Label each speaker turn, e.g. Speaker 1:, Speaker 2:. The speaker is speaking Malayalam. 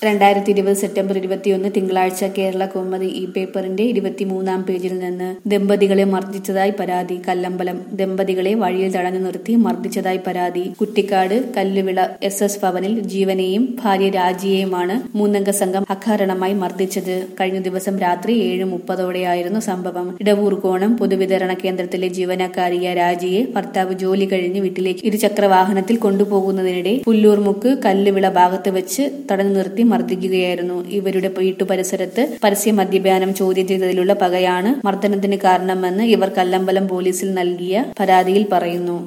Speaker 1: രണ്ടായിരത്തി ഇരുപത് സെപ്റ്റംബർ ഇരുപത്തിയൊന്ന് തിങ്കളാഴ്ച കേരള കൗമുദി ഈ പേപ്പറിന്റെ ഇരുപത്തിമൂന്നാം പേജിൽ നിന്ന് ദമ്പതികളെ മർദ്ദിച്ചതായി പരാതി കല്ലമ്പലം ദമ്പതികളെ വഴിയിൽ തടഞ്ഞു നിർത്തി മർദ്ദിച്ചതായി പരാതി കുട്ടിക്കാട് കല്ലുവിള എസ് എസ് ഭവനിൽ ജീവനെയും ഭാര്യ രാജിയെയുമാണ് മൂന്നംഗ സംഘം അകാരണമായി മർദ്ദിച്ചത് കഴിഞ്ഞ ദിവസം രാത്രി ഏഴ് മുപ്പതോടെയായിരുന്നു സംഭവം ഇടവൂർകോണം പൊതുവിതരണ കേന്ദ്രത്തിലെ ജീവനക്കാരിയ രാജിയെ ഭർത്താവ് ജോലി കഴിഞ്ഞ് വീട്ടിലേക്ക് ഇരുചക്ര വാഹനത്തിൽ കൊണ്ടുപോകുന്നതിനിടെ പുല്ലൂർമുക്ക് കല്ലുവിള ഭാഗത്ത് വെച്ച് തടഞ്ഞു നിർത്തി മർദ്ദിക്കുകയായിരുന്നു ഇവരുടെ വീട്ടു പരിസരത്ത് പരസ്യ മദ്യപാനം ചോദ്യം ചെയ്തതിലുള്ള പകയാണ് മർദ്ദനത്തിന് കാരണമെന്ന് ഇവർ കല്ലമ്പലം പോലീസിൽ നൽകിയ പരാതിയിൽ പറയുന്നു